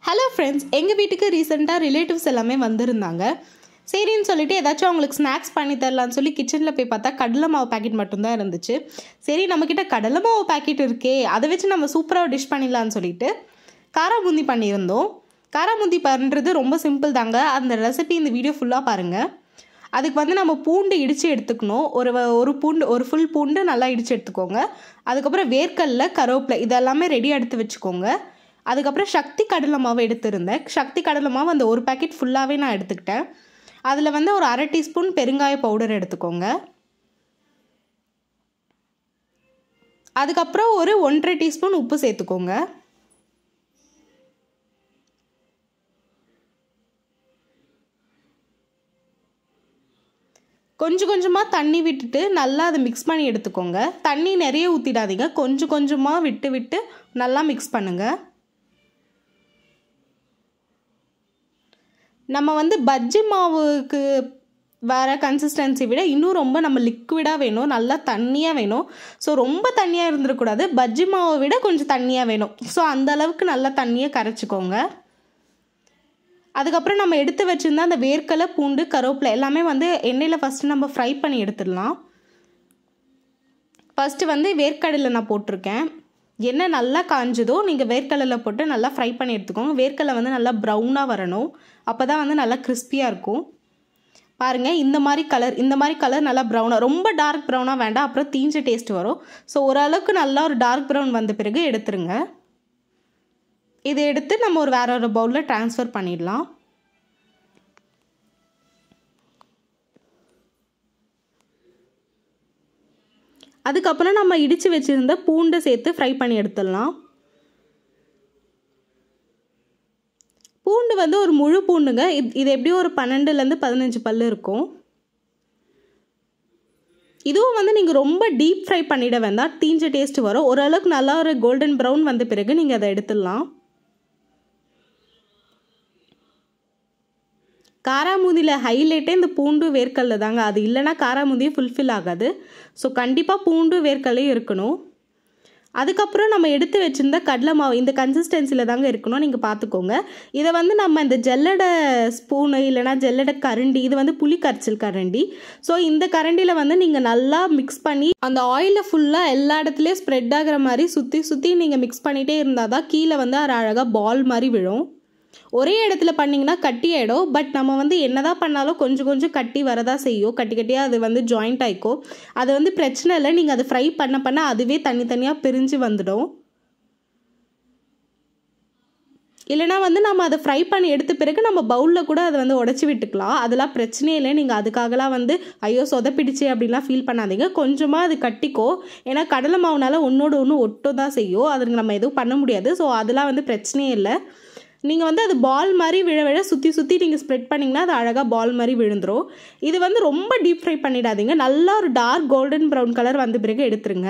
hello friends எங்கள் வீட்டுக்கு ரீசெண்டாக ரிலேட்டிவ்ஸ் எல்லாமே வந்திருந்தாங்க சரின்னு சொல்லிட்டு ஏதாச்சும் அவங்களுக்கு ஸ்நாக்ஸ் பண்ணி தரலான்னு சொல்லி கிச்சனில் போய் பார்த்தா கடலை மாவு பாக்கெட் மட்டும்தான் இருந்துச்சு சரி நம்மக்கிட்ட கடலை மாவு பாக்கெட் இருக்கே அதை வச்சு நம்ம சூப்பராக டிஷ் பண்ணிடலான்னு சொல்லிட்டு காரா பூந்தி பண்ணியிருந்தோம் காரா பூந்தி பண்ணுறது ரொம்ப சிம்பிள் தாங்க அந்த ரெசிபி இந்த வீடியோ ஃபுல்லாக பாருங்கள் அதுக்கு வந்து நம்ம பூண்டு இடித்து எடுத்துக்கணும் ஒரு வ- ஒரு பூண்டு ஒரு ஃபுல் பூண்டு நல்லா இடித்து எடுத்துக்கோங்க அதுக்கப்புறம் வேர்க்கடல கருவேப்பிலை இதெல்லாமே ரெடியாக எடுத்து வச்சுக்கோங்க அதுக்கப்புறம் சக்தி கடலை மாவு எடுத்திருந்தேன் சக்தி கடலை மாவு அந்த ஒரு பாக்கெட் ஃபுல்லாகவே நான் எடுத்துக்கிட்டேன் அதில் வந்து ஒரு அரை டீஸ்பூன் பெருங்காய பவுடர் எடுத்துக்கோங்க அதுக்கப்புறம் ஒரு ஒன்றரை டீஸ்பூன் உப்பு சேர்த்துக்கோங்க கொஞ்சம் கொஞ்சமாக தண்ணி விட்டுட்டு நல்லா அதை மிக்ஸ் பண்ணி எடுத்துக்கோங்க தண்ணி நிறைய ஊற்றிடாதீங்க கொஞ்சம் கொஞ்சமாக விட்டு விட்டு நல்லா மிக்ஸ் பண்ணுங்கள் நம்ம வந்து பஜ்ஜி மாவுக்கு வேற கன்சிஸ்டன்சி விட இன்னும் ரொம்ப நம்ம லிக்விடாக வேணும் நல்லா தண்ணியாக வேணும் ஸோ ரொம்ப தண்ணியாக இருந்துடக்கூடாது பஜ்ஜி மாவை விட கொஞ்சம் தண்ணியாக வேணும் ஸோ அந்த அளவுக்கு நல்லா தண்ணியை கரைச்சிக்கோங்க அதுக்கப்புறம் நம்ம எடுத்து வச்சிருந்த அந்த வேர்க்கடலை பூண்டு கருவேப்பிலை எல்லாமே வந்து எண்ணெயில் ஃபஸ்ட்டு நம்ம ஃப்ரை பண்ணி எடுத்துடலாம் ஃபஸ்ட்டு வந்து வேர்க்கடலை நான் போட்டிருக்கேன் எண்ணெய் நல்லா காஞ்சதோ நீங்கள் வேர்க்கடலை போட்டு நல்லா ஃப்ரை பண்ணி எடுத்துக்கோங்க வேர்க்கடலை வந்து நல்லா ப்ரௌனாக வரணும் அப்போ தான் வந்து நல்லா கிறிஸ்பியாக இருக்கும் பாருங்கள் இந்த மாதிரி கலர் இந்த மாதிரி கலர் நல்லா ப்ரௌனாக ரொம்ப டார்க் ப்ரௌனாக வேண்டாம் அப்புறம் தீஞ்ச டேஸ்ட் வரும் ஸோ ஓரளவுக்கு நல்லா ஒரு டார்க் ப்ரௌன் வந்த பிறகு எடுத்துருங்க இதை எடுத்து நம்ம ஒரு வேற ஒரு பவுலில் ட்ரான்ஸ்ஃபர் பண்ணிடலாம் அதுக்கப்புறம் நம்ம இடித்து வச்சுருந்த பூண்டை சேர்த்து ஃப்ரை பண்ணி எடுத்துடலாம் பூண்டு வந்து ஒரு முழு பூண்டுங்க இது இது எப்படியும் ஒரு பன்னெண்டுலேருந்து பதினஞ்சு பல் இருக்கும் இதுவும் வந்து நீங்கள் ரொம்ப டீப் ஃப்ரை பண்ணிட வேண்டாம் தீஞ்ச டேஸ்ட் வரும் ஓரளவுக்கு நல்லா ஒரு கோல்டன் ப்ரௌன் வந்த பிறகு நீங்கள் அதை எடுத்துடலாம் காராமூதியில் ஹைலைட்டே இந்த பூண்டு வேர்க்கடலை தாங்க அது இல்லைன்னா காராமூதியும் ஃபுல்ஃபில் ஆகாது ஸோ கண்டிப்பாக பூண்டு வேர்க்கடலையும் இருக்கணும் அதுக்கப்புறம் நம்ம எடுத்து வச்சிருந்த கடலை மாவு இந்த கன்சிஸ்டன்சியில் தாங்க இருக்கணும் நீங்கள் பார்த்துக்கோங்க இதை வந்து நம்ம இந்த ஜல்லடை ஸ்பூனு இல்லைனா ஜல்லடை கரண்டி இது வந்து புளி கரைச்சல் கரண்டி ஸோ இந்த கரண்டியில் வந்து நீங்கள் நல்லா மிக்ஸ் பண்ணி அந்த ஆயிலை ஃபுல்லாக எல்லா இடத்துலையும் ஸ்ப்ரெட் ஆகிற மாதிரி சுற்றி சுற்றி நீங்கள் மிக்ஸ் பண்ணிகிட்டே இருந்தால் தான் கீழே வந்து அது அழகாக பால் மாதிரி விழும் ஒரே இடத்துல பண்ணிங்கன்னா கட்டி ஆகிடும் பட் நம்ம வந்து என்னதான் பண்ணாலும் கொஞ்சம் கொஞ்சம் கட்டி வரதா செய்யும் கட்டி கட்டியாக அது வந்து ஜாயிண்ட் ஆயிக்கும் அது வந்து பிரச்சனை இல்லை நீங்கள் அதை ஃப்ரை பண்ண பண்ண அதுவே தனித்தனியாக பிரிஞ்சு வந்துடும் இல்லைனா வந்து நம்ம அதை ஃப்ரை பண்ணி எடுத்த பிறகு நம்ம பவுலில் கூட அதை வந்து உடச்சி விட்டுக்கலாம் அதெல்லாம் பிரச்சனையே இல்லை நீங்கள் அதுக்காகலாம் வந்து ஐயோ சொதப்பிடிச்சு அப்படின்லாம் ஃபீல் பண்ணாதீங்க கொஞ்சமாக அது கட்டிக்கோ ஏன்னா கடலை மாவுனால ஒன்றோட ஒன்று ஒட்டோ தான் செய்யும் அதுக்கு நம்ம எதுவும் பண்ண முடியாது ஸோ அதெல்லாம் வந்து பிரச்சனையே இல்லை நீங்கள் வந்து அது பால் மாதிரி விழ விழ சுற்றி சுற்றி நீங்கள் ஸ்ப்ரெட் பண்ணிங்கன்னா அது அழகாக பால் மாதிரி விழுந்துரும் இது வந்து ரொம்ப டீப் ஃப்ரை பண்ணிடாதீங்க நல்லா ஒரு டார்க் கோல்டன் ப்ரௌன் கலர் வந்த பிறகு எடுத்துருங்க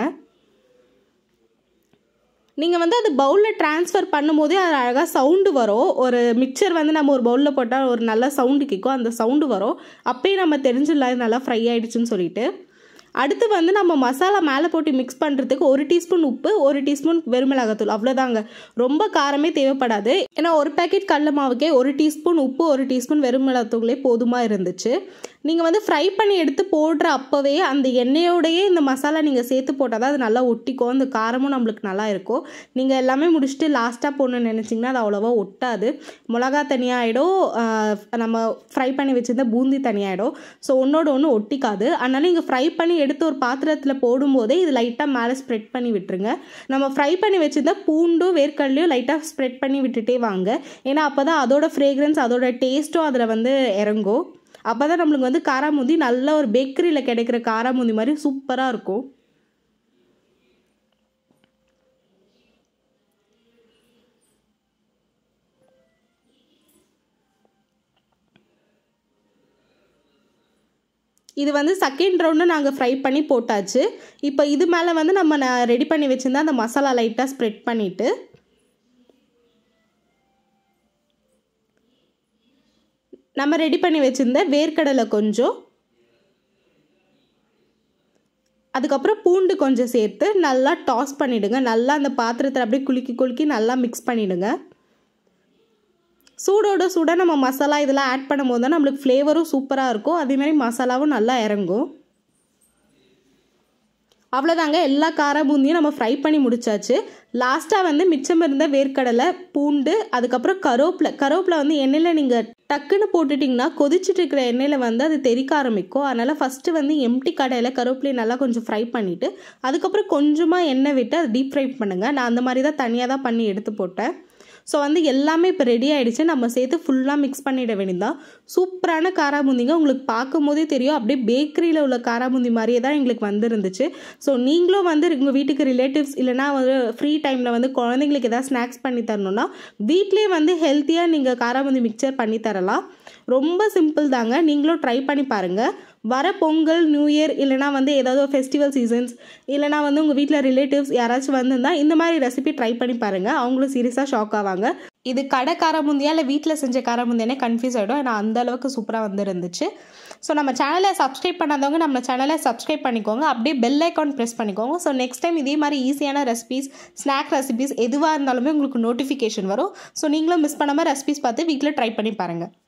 நீங்கள் வந்து அது பவுலில் ட்ரான்ஸ்ஃபர் பண்ணும்போதே அது அழகாக சவுண்டு வரும் ஒரு மிக்சர் வந்து நம்ம ஒரு பவுலில் போட்டால் ஒரு நல்ல சவுண்டு கேட்கும் அந்த சவுண்டு வரும் அப்பயே நம்ம தெரிஞ்சிடலாம் இது நல்லா ஃப்ரை ஆயிடுச்சுன்னு சொல்லிட்டு அடுத்து வந்து நம்ம மசாலா மேலே போட்டு மிக்ஸ் பண்ணுறதுக்கு ஒரு டீஸ்பூன் உப்பு ஒரு டீஸ்பூன் வெறுமிளகாத்தூள் அவ்வளோதாங்க ரொம்ப காரமே தேவைப்படாது ஏன்னா ஒரு பேக்கெட் கடல மாவுக்கே ஒரு டீஸ்பூன் உப்பு ஒரு டீஸ்பூன் வெறுமிளகாத்தூளே போதுமாக இருந்துச்சு நீங்கள் வந்து ஃப்ரை பண்ணி எடுத்து போடுற அப்போவே அந்த எண்ணெயோடையே இந்த மசாலா நீங்கள் சேர்த்து போட்டால் தான் அது நல்லா ஒட்டிக்கும் அந்த காரமும் நம்மளுக்கு நல்லா இருக்கும் நீங்கள் எல்லாமே முடிச்சுட்டு லாஸ்ட்டாக போடணும்னு நினச்சிங்கன்னா அது அவ்வளோவா ஒட்டாது மிளகா தனியாகிடும் நம்ம ஃப்ரை பண்ணி வச்சிருந்த பூந்தி தனியாகிடும் ஸோ ஒன்றோட ஒன்று ஒட்டிக்காது அதனால் நீங்கள் ஃப்ரை பண்ணி எடுத்து ஒரு பாத்திரத்தில் போடும்போதே இது லைட்டாக மேலே ஸ்ப்ரெட் பண்ணி விட்டுருங்க நம்ம ஃப்ரை பண்ணி வச்சிருந்த பூண்டும் வேர்க்கடலையும் லைட்டாக ஸ்ப்ரெட் பண்ணி விட்டுட்டே வாங்க ஏன்னா அப்போ தான் அதோட ஃப்ரேக்ரன்ஸ் அதோட டேஸ்ட்டும் அதில் வந்து இறங்கும் அப்போ தான் நம்மளுக்கு வந்து காராமூந்தி நல்ல ஒரு பேக்கரியில் கிடைக்கிற காராமூந்தி மாதிரி சூப்பராக இருக்கும் இது வந்து செகண்ட் ரவுண்டு நாங்கள் ஃப்ரை பண்ணி போட்டாச்சு இப்போ இது மேலே வந்து நம்ம ரெடி பண்ணி வச்சுருந்தா அந்த மசாலா லைட்டாக ஸ்ப்ரெட் பண்ணிவிட்டு நம்ம ரெடி பண்ணி வச்சுருந்த வேர்க்கடலை கொஞ்சம் அதுக்கப்புறம் பூண்டு கொஞ்சம் சேர்த்து நல்லா டாஸ் பண்ணிவிடுங்க நல்லா அந்த பாத்திரத்தில் அப்படியே குலுக்கி குலுக்கி நல்லா மிக்ஸ் பண்ணிவிடுங்க சூடோட சூடாக நம்ம மசாலா இதெல்லாம் ஆட் பண்ணும்போது தான் நம்மளுக்கு ஃப்ளேவரும் சூப்பராக இருக்கும் அதேமாதிரி மசாலாவும் நல்லா இறங்கும் அவ்வளோதாங்க எல்லா கார பூந்தியும் நம்ம ஃப்ரை பண்ணி முடிச்சாச்சு லாஸ்ட்டாக வந்து மிச்சம் இருந்த வேர்க்கடலை பூண்டு அதுக்கப்புறம் கருவேப்பிலை கருவேப்பிலை வந்து எண்ணெயில் நீங்கள் டக்குன்னு போட்டுட்டிங்கன்னா கொதிச்சுட்டு இருக்கிற எண்ணெயில் வந்து அது தெறிக்க ஆரம்பிக்கும் அதனால் ஃபஸ்ட்டு வந்து எம்டி கடையில் கருவேப்பிலையை நல்லா கொஞ்சம் ஃப்ரை பண்ணிவிட்டு அதுக்கப்புறம் கொஞ்சமாக எண்ணெய் விட்டு அதை டீப் ஃப்ரை பண்ணுங்கள் நான் அந்த மாதிரி தான் தனியாக தான் பண்ணி எடுத்து போட்டேன் ஸோ வந்து எல்லாமே இப்போ ரெடி ஆகிடுச்சு நம்ம சேர்த்து ஃபுல்லாக மிக்ஸ் பண்ணிட வேண்டியதான் சூப்பரான காராபூந்திங்க உங்களுக்கு பார்க்கும் போதே தெரியும் அப்படியே பேக்கரியில் உள்ள காராபூந்தி மாதிரியே தான் எங்களுக்கு வந்துருந்துச்சு ஸோ நீங்களும் வந்து உங்கள் வீட்டுக்கு ரிலேட்டிவ்ஸ் இல்லைனா வந்து ஃப்ரீ டைமில் வந்து குழந்தைங்களுக்கு எதாவது ஸ்நாக்ஸ் பண்ணி தரணும்னா வீட்லேயே வந்து ஹெல்த்தியாக நீங்கள் காராபூந்தி மிக்சர் பண்ணி தரலாம் ரொம்ப சிம்பிள் தாங்க நீங்களும் ட்ரை பண்ணி பாருங்கள் வர பொங்கல் நியூ இயர் இல்லைனா வந்து ஏதாவது ஒரு ஃபெஸ்டிவல் சீசன்ஸ் இல்லைனா வந்து உங்கள் வீட்டில் ரிலேட்டிவ்ஸ் யாராச்சும் வந்திருந்தா இந்த மாதிரி ரெசிபி ட்ரை பண்ணி பாருங்கள் அவங்களும் சீரியஸாக ஷாக் ஆவாங்க இது கடை காரமுந்தியா இல்லை வீட்டில் செஞ்ச காரமுந்தியானே கன்ஃபியூஸ் ஆகிடும் ஏன்னா அந்த அளவுக்கு சூப்பராக வந்து இருந்துச்சு ஸோ நம்ம சேனலை சப்ஸ்கிரைப் பண்ணாதவங்க நம்ம சேனலை சப்ஸ்கிரைப் பண்ணிக்கோங்க அப்படியே பெல் ஐக்கான் ப்ரெஸ் பண்ணிக்கோங்க ஸோ நெக்ஸ்ட் டைம் இதே மாதிரி ஈஸியான ரெசிபீஸ் ஸ்நாக் ரெசிபீஸ் எதுவாக இருந்தாலுமே உங்களுக்கு நோட்டிஃபிகேஷன் வரும் ஸோ நீங்களும் மிஸ் பண்ணாமல் ரெசிபீஸ் பார்த்து வீட்டில் ட்ரை பண்ணி பாருங்கள்